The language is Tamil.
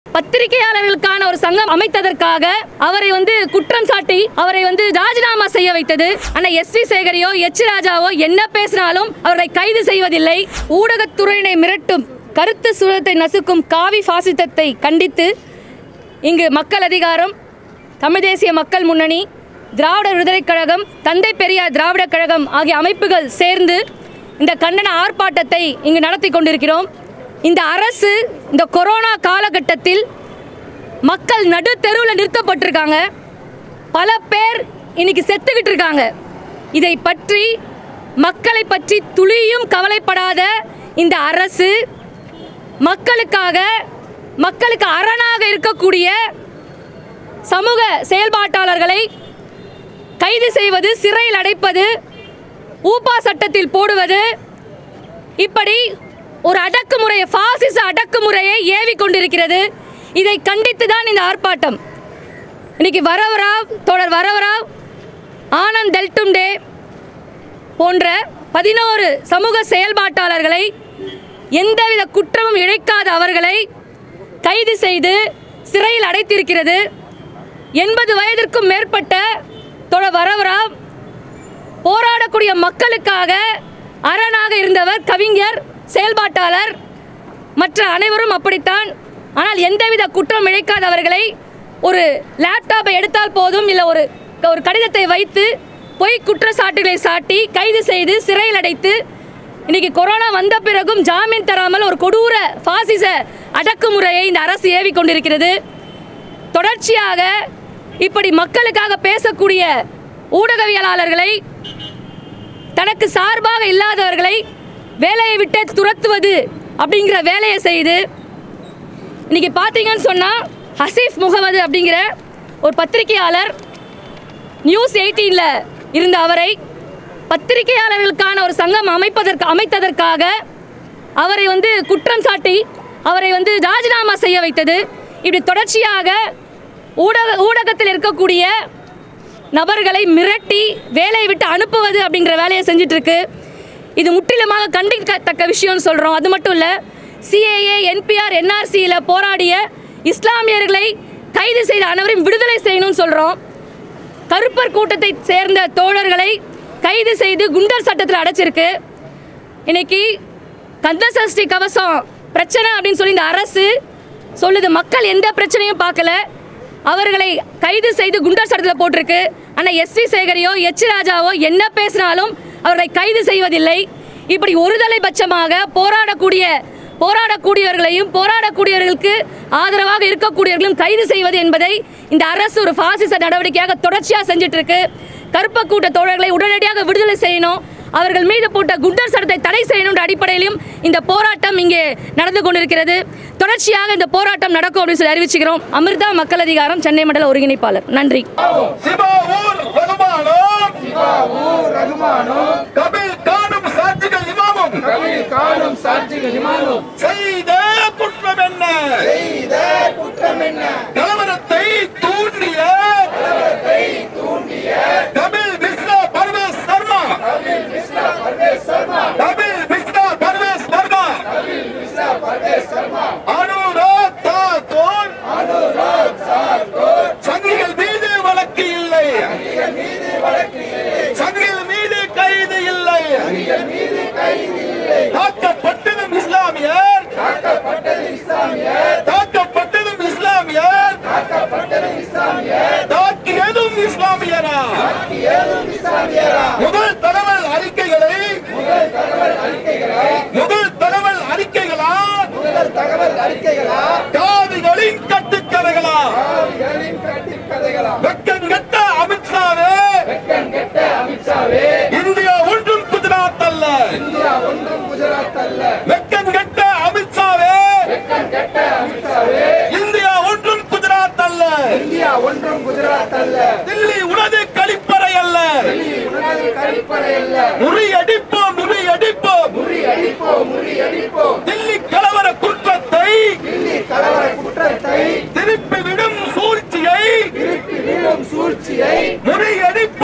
பத்திரிகையாளர்களுக்கான ஒரு சங்கம் அமைத்ததற்காக அவரை வந்து குற்றம் சாட்டி அவரை வந்து ராஜினாமா செய்ய வைத்தது ஆனா எஸ் வி சேகரையோ எச் ராஜாவோ என்ன பேசினாலும் அவர்களை கைது செய்வதில்லை ஊடகத்துறையினை மிரட்டும் கருத்து சுரத்தை நசுக்கும் காவி பாசித்தத்தை கண்டித்து இங்கு மக்கள் அதிகாரம் தமிழ் தேசிய மக்கள் முன்னணி திராவிட விடுதலைக் கழகம் தந்தை பெரியார் திராவிடக் கழகம் ஆகிய அமைப்புகள் சேர்ந்து இந்த கண்டன ஆர்ப்பாட்டத்தை இங்கு நடத்தி கொண்டிருக்கிறோம் இந்த அரசு இந்த கொரோனா காலகட்டத்தில் மக்கள் நடு தெருவில் நிறுத்தப்பட்டிருக்காங்க பல பேர் இன்னைக்கு செத்துக்கிட்டு இருக்காங்க இதை பற்றி மக்களை பற்றி துளியும் கவலைப்படாத இந்த அரசு மக்களுக்காக மக்களுக்கு அரணாக இருக்கக்கூடிய சமூக செயல்பாட்டாளர்களை கைது செய்வது சிறையில் அடைப்பது ஊப்பா சட்டத்தில் போடுவது இப்படி ஒரு அடக்குமுறையை பாசிச அடக்குமுறையை ஏவி கொண்டிருக்கிறது இதை கண்டித்து தான் இந்த ஆர்ப்பாட்டம் இன்னைக்கு வரவராவ் தொடர் வரவராவ் ஆனந்த் டெல்டும்டே போன்ற பதினோரு சமூக செயல்பாட்டாளர்களை எந்தவித குற்றமும் இழைக்காத அவர்களை கைது செய்து சிறையில் அடைத்திருக்கிறது எண்பது வயதிற்கும் மேற்பட்ட தொடர் வரவராவ் போராடக்கூடிய மக்களுக்காக அரணாக இருந்தவர் கவிஞர் செயல்பாட்டாளர் மற்ற அனைவரும் அப்படித்தான் ஆனால் எந்தவித குற்றம் இழைக்காதவர்களை ஒரு லேப்டாப்பை எடுத்தால் போதும் இல்லை ஒரு ஒரு கடிதத்தை வைத்து பொய் குற்றச்சாட்டுகளை சாட்டி கைது செய்து சிறையில் அடைத்து இன்னைக்கு கொரோனா வந்த பிறகும் ஜாமீன் தராமல் ஒரு கொடூர பாசிச அடக்குமுறையை இந்த அரசு ஏவி கொண்டிருக்கிறது தொடர்ச்சியாக இப்படி மக்களுக்காக பேசக்கூடிய ஊடகவியலாளர்களை தனக்கு சார்பாக இல்லாதவர்களை வேலையை விட்டு துரத்துவது அப்படிங்கிற வேலையை செய்து இன்னைக்கு பார்த்தீங்கன்னு சொன்னால் ஹசீஃப் முகமது அப்படிங்கிற ஒரு பத்திரிகையாளர் நியூஸ் எயிட்டீனில் இருந்த அவரை பத்திரிகையாளர்களுக்கான ஒரு சங்கம் அமைப்பதற்கு அமைத்ததற்காக அவரை வந்து குற்றம் சாட்டி அவரை வந்து ராஜினாமா செய்ய வைத்தது இப்படி தொடர்ச்சியாக ஊடக ஊடகத்தில் இருக்கக்கூடிய நபர்களை மிரட்டி வேலையை விட்டு அனுப்புவது அப்படிங்கிற வேலையை செஞ்சுட்டு இருக்கு இது முற்றிலுமாக கண்டிக்கத்தக்க விஷயம்னு சொல்கிறோம் அது மட்டும் இல்லை சிஏஏ என்பிஆர் என்ஆர்சியில் போராடிய இஸ்லாமியர்களை கைது செய்த அனைவரையும் விடுதலை செய்யணும்னு சொல்கிறோம் கருப்பர் கூட்டத்தை சேர்ந்த தோழர்களை கைது செய்து குண்டர் சட்டத்தில் அடைச்சிருக்கு இன்னைக்கு கந்தசஷ்டி கவசம் பிரச்சனை அப்படின்னு சொல்லி இந்த அரசு சொல்லுது மக்கள் எந்த பிரச்சனையும் பார்க்கல அவர்களை கைது செய்து குண்டர் சட்டத்தில் போட்டிருக்கு ஆனால் எஸ் வி சேகரையோ எச் ராஜாவோ என்ன பேசினாலும் அவர்களை கைது செய்வதில்லை இப்படி ஒருதலை பட்சமாக போராடக்கூடிய போராடக்கூடியவர்களையும் போராடக்கூடியவர்களுக்கு ஆதரவாக இருக்கக்கூடியவர்களும் கைது செய்வது என்பதை இந்த அரசு ஒரு பாசிச நடவடிக்கையாக தொடர்ச்சியாக செஞ்சுட்டு இருக்கு கருப்ப கூட்ட தோழர்களை உடனடியாக விடுதலை செய்யணும் அவர்கள் மீது போட்ட குண்டர் சட்டத்தை தடை செய்யணுன்ற அடிப்படையிலும் இந்த போராட்டம் இங்கே நடந்து கொண்டிருக்கிறது தொடர்ச்சியாக இந்த போராட்டம் நடக்கும் அப்படின்னு சொல்லி அறிவிச்சுக்கிறோம் அமிர்தா மக்கள் அதிகாரம் சென்னை மண்டல ஒருங்கிணைப்பாளர் நன்றி சிபாவூர் ரகுமானும் கபில் காணும் சாட்சிகள் இமாமும் காணும் சாட்சிகள் இமாமும் செய்த குற்றம் என்ன செய்த குற்றம் என்ன கலவரத்தை தூண்டிய கபில் மிஸ்ரா பர்வேஸ் சர்மா கபில் மிஸ்ரா பர்வேஸ் சர்மா அனுராக் தாக்கூர் சங்கிகள் மீது வழக்கு இல்லை சங்கிகள் மீது கைது இல்லை தாக்கப்பட்டதும் இஸ்லாமியர் தாக்கப்பட்டதும் இஸ்லாமியர் தாக்கியதும் இஸ்லாமியரா முதல் தகவல் அறிக்கைகளை முதல் தகவல் அறிக்கைகளா தகவல் அறிக்கைகளா காவிகளின் கட்டுக்கதைகளா காவிகளின் கட்டிக்கதைகளா வெக்கம் கெட்ட அமித்ஷாவே கெட்ட அமித்ஷாவே இந்தியா ஒன்றும் குஜராத் அல்ல இந்தியா ஒன்றும் குஜராத் அல்ல வெக்கம் கெட்ட அமித்ஷாவே கெட்ட அமித்ஷாவே இந்தியா ஒன்றும் குஜராத் அல்ல இந்தியா ஒன்றும் குஜராத் அல்ல தில்லி உனது கழிப்பறை அல்ல உனது கழிப்பறை அல்ல முறியடிப்ப